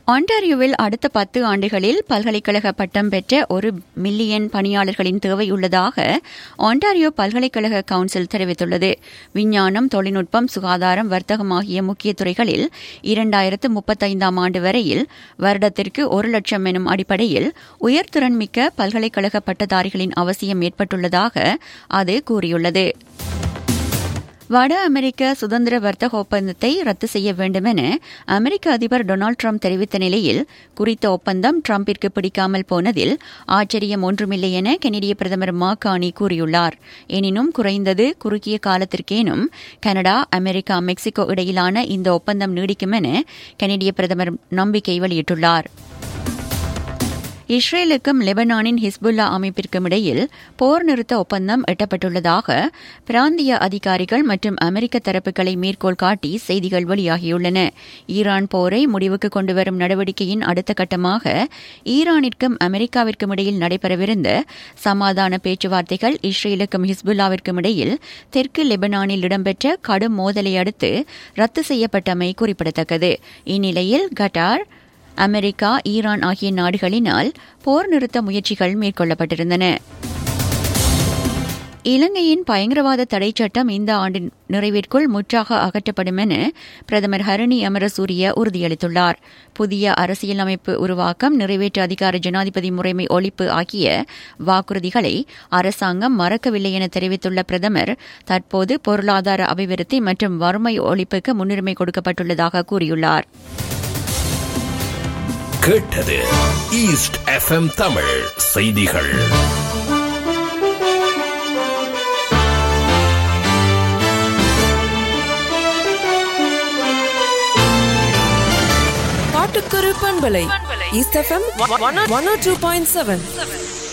ஆண்டாரியோவில் அடுத்த பத்து ஆண்டுகளில் பல்கலைக்கழக பட்டம் பெற்ற ஒரு மில்லியன் பணியாளர்களின் தேவை உள்ளதாக ஆண்டாரியோ பல்கலைக்கழக கவுன்சில் தெரிவித்துள்ளது விஞ்ஞானம் தொழில்நுட்பம் சுகாதாரம் வர்த்தகம் ஆகிய முக்கிய துறைகளில் இரண்டாயிரத்து முப்பத்தைந்தாம் ஆண்டு வரையில் வருடத்திற்கு ஒரு லட்சம் எனும் அடிப்படையில் உயர்திறன்மிக்க பல்கலைக்கழக பட்டதாரிகளின் அவசியம் ஏற்பட்டுள்ளதாக அது கூறியுள்ளது வட அமெரிக்க சுதந்திர வர்த்தக ஒப்பந்தத்தை ரத்து செய்ய வேண்டும் என அமெரிக்க அதிபர் டொனால்டு ட்ரம்ப் தெரிவித்த நிலையில் குறித்த ஒப்பந்தம் ட்ரம்பிற்கு பிடிக்காமல் போனதில் ஆச்சரியம் ஒன்றுமில்லை என கெனடிய பிரதமர் மாகாணி கூறியுள்ளார் எனினும் குறைந்தது குறுகிய காலத்திற்கேனும் கனடா அமெரிக்கா மெக்சிகோ இடையிலான இந்த ஒப்பந்தம் நீடிக்கும் என கெனடிய பிரதமர் நம்பிக்கை வெளியிட்டுள்ளார் இஸ்ரேலுக்கும் லெபனானின் ஹிஸ்புல்லா அமைப்பிற்கும் இடையில் போர் நிறுத்த ஒப்பந்தம் எட்டப்பட்டுள்ளதாக பிராந்திய அதிகாரிகள் மற்றும் அமெரிக்க தரப்புகளை மேற்கோள் காட்டி செய்திகள் வெளியாகியுள்ளன ஈரான் போரை முடிவுக்கு கொண்டுவரும் நடவடிக்கையின் அடுத்த கட்டமாக ஈரானிற்கும் அமெரிக்காவிற்கும் இடையில் நடைபெறவிருந்த சமாதான பேச்சுவார்த்தைகள் இஸ்ரேலுக்கும் ஹிஸ்புல்லாவிற்கும் இடையில் தெற்கு லெபனானில் இடம்பெற்ற கடும் மோதலை அடுத்து ரத்து செய்யப்பட்டமை குறிப்பிடத்தக்கது இந்நிலையில் கட்டார் அமெரிக்கா ஈரான் ஆகிய நாடுகளினால் போர் நிறுத்த முயற்சிகள் மேற்கொள்ளப்பட்டிருந்தன இலங்கையின் பயங்கரவாத தடை சட்டம் இந்த ஆண்டின் நிறைவிற்குள் முற்றாக அகற்றப்படும் என பிரதமர் ஹரணி அமரசூரிய உறுதியளித்துள்ளார் புதிய அரசியலமைப்பு உருவாக்கம் நிறைவேற்று அதிகார ஜனாதிபதி முறைமை ஒழிப்பு ஆகிய வாக்குறுதிகளை அரசாங்கம் மறக்கவில்லை என தெரிவித்துள்ள பிரதமர் தற்போது பொருளாதார அபிவிருத்தி மற்றும் வறுமை ஒழிப்புக்கு முன்னுரிமை கொடுக்கப்பட்டுள்ளதாக கூறியுள்ளார் கேட்டது ஈஸ்ட் எஃப்எம் தமிழ் செய்திகள் பாட்டுக்கொரு பண்பலை East FM one two point seven